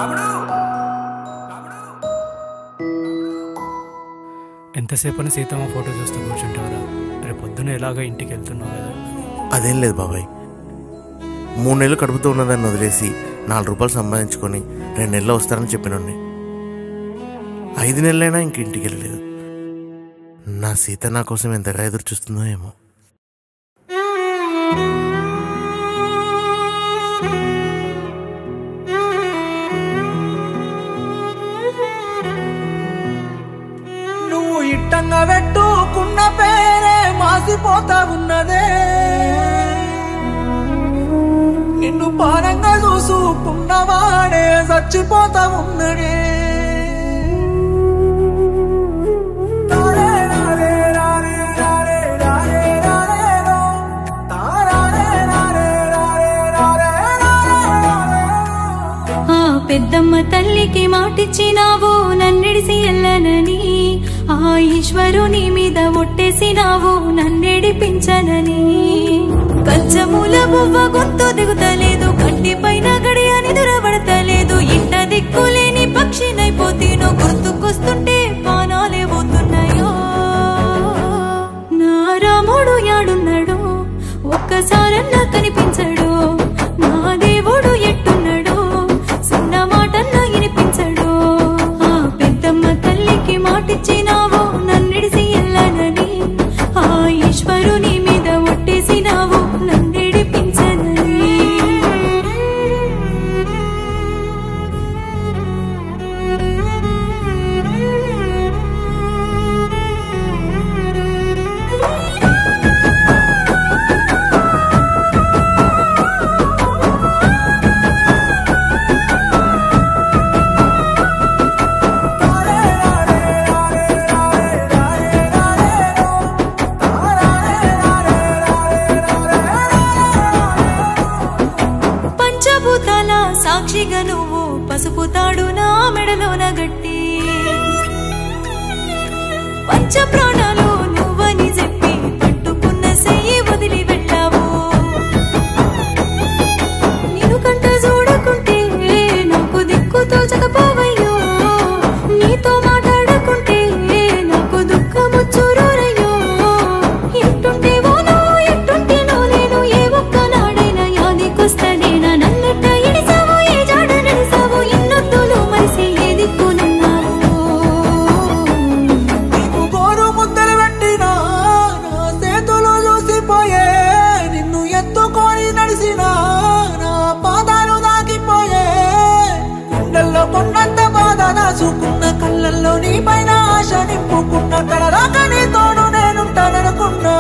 ఎంతసేపని Seethamma photo చూస్తూ కూర్చుంటావరా రేపు పొద్దున ఎలాగో ఇంటికి వెళ్తున్నావు కదా అదేం లేదు బాబాయ్ మూడు నెలలు కడుపుతూ ఉన్నదాన్ని వదిలేసి నాలుగు రూపాయలు సంపాదించుకొని రెండు నెలలు వస్తారని చెప్పినండి ఐదు నెలలైనా ఇంక ఇంటికి వెళ్ళలేదు నా సీత నా కోసం ఎంతగా ఎదురు చూస్తుందో ఏమో నువ్వు ఇట్టంగా పెట్టుకున్న పేరే మాసిపోతా ఉన్నదే నిన్ను పానంగా చూసుకున్నవాడే చచ్చిపోతా ఉన్నడే తారే రారే రారే రారే రారే రారేరో. తారారే రారే రారే రారే రారేరో. ఆ పెద్దమ్మ తల్లికి మాటిచ్చినావు నన్నిడిసి ఎల్లనని ఆ ఈశ్వరుని మీద ఒట్టేసినావు నన్నెడిపించనని కచ్చమూల బువ్వ గొంతు దిగుతలేదు కంటి పైన గడియ నిదురబడతలేదు ఇంట దిక్కులేని పక్షినైపోతేనో గుర్తుకొస్తుంటే పానాలే పోతున్నాయో నా రాముడు యాడున్నాడు ఒక్కసారన్నా కనిపించడు నా దేవుడు ఎట్టున్నాడు చిన్న మాటన్నా వినిపించడు ఆ పెద్దమ్మ తల్లికి మాటిచ్చినావు నన్నిడిసి ఎల్లనని ఆ ఈశ్వరుని మీద ఒట్టేసినావు నన్నెడిపించనని పంచభూతాల సాక్షిగా నువ్వు పసుపు తాడు నా మెడలోన గట్టి పంచ ప్రాణాలు నువ్వని చెప్పి పట్టుకున్న సెయ్యి వదిలి వెళ్ళావు నిన్ను కంట చూడకుంటే నాకు దిక్కు తోచకపోవయ్యో నీతో మాట్లాడకుంటే నాకు దుఃఖముచ్చురయ్యో ఎట్టుంటేవో నువ్వు ఎట్టుంటేనో నేను ఏ ఒక్క నాడైనా యాదికొస్తనేనా నన్నట్ట ఇడిసావు ఏ జాడ నడిసావు ఎన్నొద్దులు మరిసి ఏ దిక్కునున్నావు నీకు గోరు ముద్దలు పెట్టినా నా చేతులు చూసిపోయే నిన్ను ఎత్తుకొని నడిసినా నా పాదాలు దాకిపోయే గుండెల్లో కొన్నంత బాధ దాచుకున్న కళ్ళల్లో నీ పైన ఆశ నింపుకున్న కలరాక నీ తోడు నేనుంటాననుకున్నా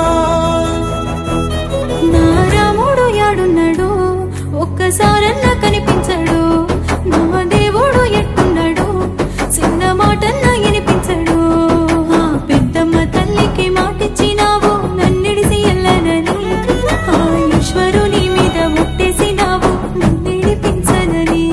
నా రాముడు యాడున్నాడు ఒక్కసారన్నా కనిపించడు నా దేవుడు ఎట్టున్నాడు చిన్న మాటన్నా వినిపించడు ఆ పెద్దమ్మ తల్లికి మాటిచ్చినావు నన్నిడిసి ఎల్లనని ఆ ఈశ్వరుని మీద ముట్టేసినావు నన్నిడిపించనని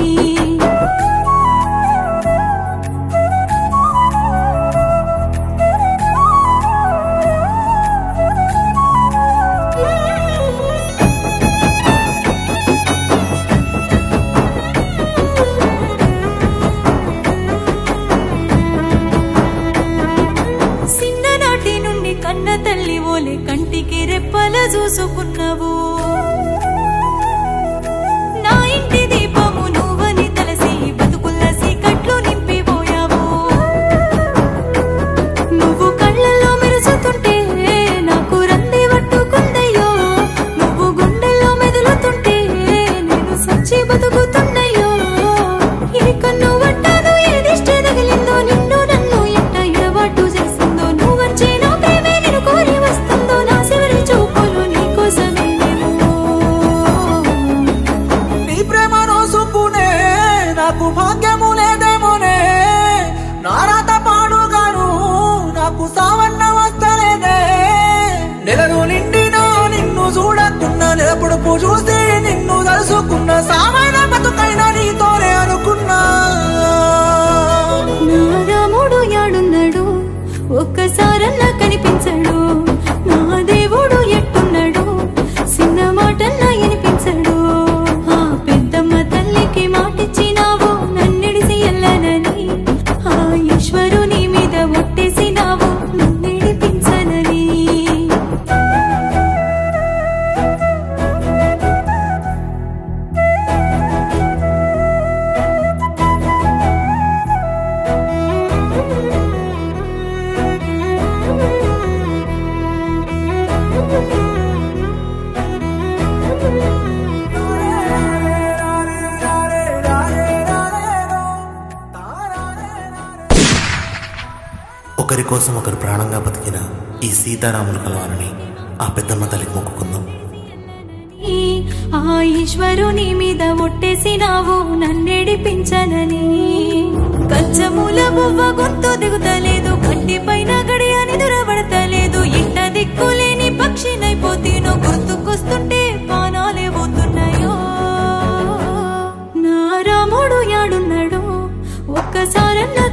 చిన్ననాటి నుండి కన్న తల్లి ఓలే కంటికి రెప్పల చూసుకున్నావు నా ఇంటి దీపము నువ్వని తలసి బతుకుల్ల సీకట్లు నింపిపోయావు నువ్వు కళ్ళల్లో మెరుసుతుంటే నాకు రంది పట్టుకుందయ్యో నువ్వు గుండెల్లో మెదులుతుంటే నేను సచ్చి బతుకుతున్నయ్యో ఏ కన్ను పట్టాదో ఏ దిష్టి తగిలిందో నిన్ను నన్ను ఎట్ట ఎడబాటు చేసిందో నువ్వు వచ్చే నా ప్రేమే నేను కోరి వస్తుందో నా చివరి చూపులు నీ కోసమేనేమో నీ ప్రేమ నోసుకునే నాకు భాగ్యము లేదేమోనే నారాత పాడుగాను నాకు సావన్న వస్తలేదే నెలలు నిండినా నిన్ను చూడకున్నా నెలపుడుపు చూసి నిన్ను తలుసుకున్న సామైన బతుకైనా నీతోనే అనుకున్నా నా రాముడు యాడున్నాడు ఒక్కసారన్నా కనిపించడు నా దేవుడు ఎట్టున్నాడు చిన్న మాటన్నా వినిపించడు ఆ పెద్దమ్మ తల్లికి మాటిచ్చినావు నన్ను ఒకరి కోసం ఒకరు ప్రాణంగా బతికిన ఈ సీతారాములు కలవాలని ఆ పెద్దమ్మ తల్లికి మొక్కుకుందాం ఆ ఈశ్వరుని మీద ఒట్టేసినావు నన్నెడిపించనని కంచమూల బువ్వ గొంతు దిగుతలేదు కంటి పైన గడియ నిదురబడతలేదు ఇంట దిక్కులేని పక్షినైపోతేనో గుర్తుకొస్తుంటే పానాలే పోతున్నాయో నా రాముడు యాడున్నాడు ఒక్కసారన్న